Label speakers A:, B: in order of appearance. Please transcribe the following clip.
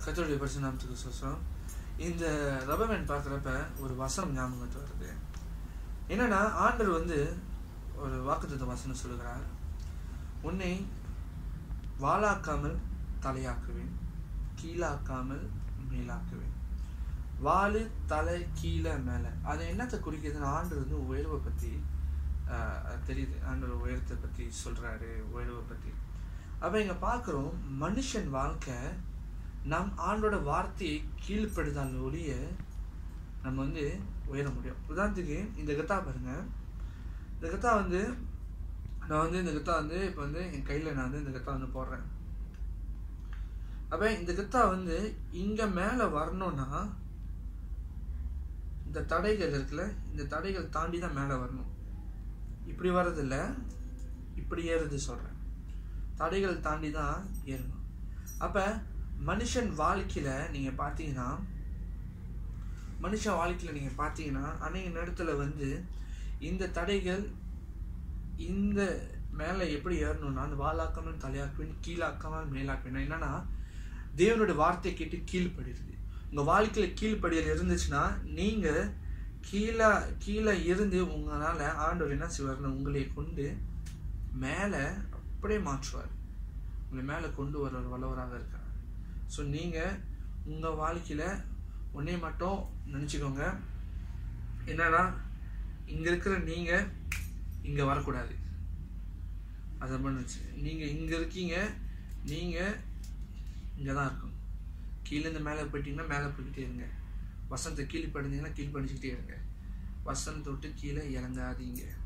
A: கத்தருடைய பரிசுநாமத்துக்கு சோசம் இந்த ரபமேன் பார்க்குறப்ப ஒரு வசனம் ஞாபகத்து வருது என்னன்னா ஆண்டர் வந்து ஒரு வாக்குத்தத்த வசனம் சொல்லுகிறார் உன்னை வாளாக்காமல் தலையாக்குவேன் கீழாக்காமல் மேலாக்குவேன் வாலு தலை கீழே மேலே அது என்னத்தை குறிக்குதுன்னு ஆண்டு வந்து உயர்வை பற்றி தெரியுது ஆண்டவர் உயரத்தை பற்றி சொல்கிறாரு உயர்வை பற்றி அப்போ இங்கே பார்க்குறோம் மனுஷன் வாழ்க்கை நம் ஆண்டோட வார்த்தையை கீழ்ப்படுதால் ஒழிய நம்ம வந்து உயர முடியும் உதாரணத்துக்கு இந்த கத்தா பாருங்க இந்த கத்தா வந்து நான் வந்து இந்த கத்தா வந்து இப்போ வந்து என் கையில் நான் வந்து இந்த கத்தா வந்து போடுறேன் அப்போ இந்த கத்தா வந்து இங்கே மேலே வரணும்னா இந்த தடைகள் இருக்குல்ல இந்த தடைகள் தாண்டி தான் மேலே வரணும் இப்படி வர்றதில்ல இப்படி ஏறுது சொல்கிறேன் தடைகள் தாண்டி தான் ஏறணும் அப்போ மனுஷன் வாழ்க்கையில் நீங்கள் பார்த்தீங்கன்னா மனுஷன் வாழ்க்கையில் நீங்கள் பார்த்தீங்கன்னா அநேக நேரத்தில் வந்து இந்த தடைகள் இந்த மேலே எப்படி ஏறணும்னா அந்த வாழாக்காமல் தலையாக்குவேன் கீழாக்காமல் மேலாக்குவேன் என்னன்னா தேவனுடைய வார்த்தை கேட்டு கீழ்ப்படுது உங்கள் வாழ்க்கையில் கீழ்ப்படியல் இருந்துச்சுன்னா நீங்கள் கீழே கீழே இருந்து உங்களால் ஆண்டவர் என்ன செய்வார்னு உங்களை கொண்டு மேலே அப்படியே மாற்றுவார் உங்களை மேலே கொண்டு வர வல்லவராக இருக்கார் ஸோ நீங்கள் உங்கள் வாழ்க்கையில் ஒன்றே மட்டும் நினச்சிக்கோங்க என்னன்னா இங்கே இருக்கிற நீங்கள் இங்கே வரக்கூடாது அதை பண்ணுச்சு நீங்கள் இங்கே இருக்கீங்க நீங்கள் இங்கே தான் இருக்கணும் கீழேருந்து மேலே போயிட்டீங்கன்னா மேலே போய்கிட்டே இருங்க வசனத்தை கீழே படிந்தீங்கன்னா கீழ் படிச்சுக்கிட்டே இருங்க வசனத்தை விட்டு கீழே இறங்காதீங்க